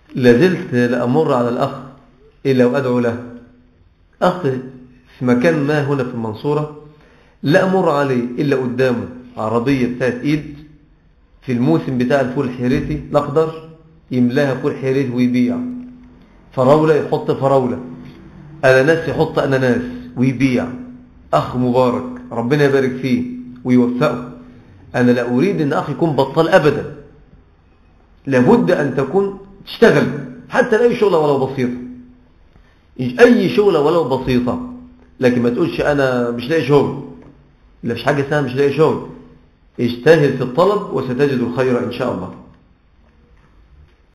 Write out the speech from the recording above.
لازلت لأمر على الأخ إلا وأدعو له أخ في مكان ما هنا في المنصورة لا أمر عليه إلا قدامه عربية بتاعت إيد في الموسم بتاع الفول الحيريتي الأخضر يملاها فول حيريتي ويبيع فراولة يحط فراولة أناناس يحط أناناس ويبيع أخ مبارك ربنا يبارك فيه ويوفقه أنا لا أريد أن أخي يكون بطال أبدا لابد أن تكون تشتغل حتى أي شغلة ولو بسيطة أي شغلة ولو بسيطة لكن ما تقولش أنا مش لاقي شغل لا مش حاجة اسمها مش لاقي شغل اجتهد في الطلب وستجد الخير إن شاء الله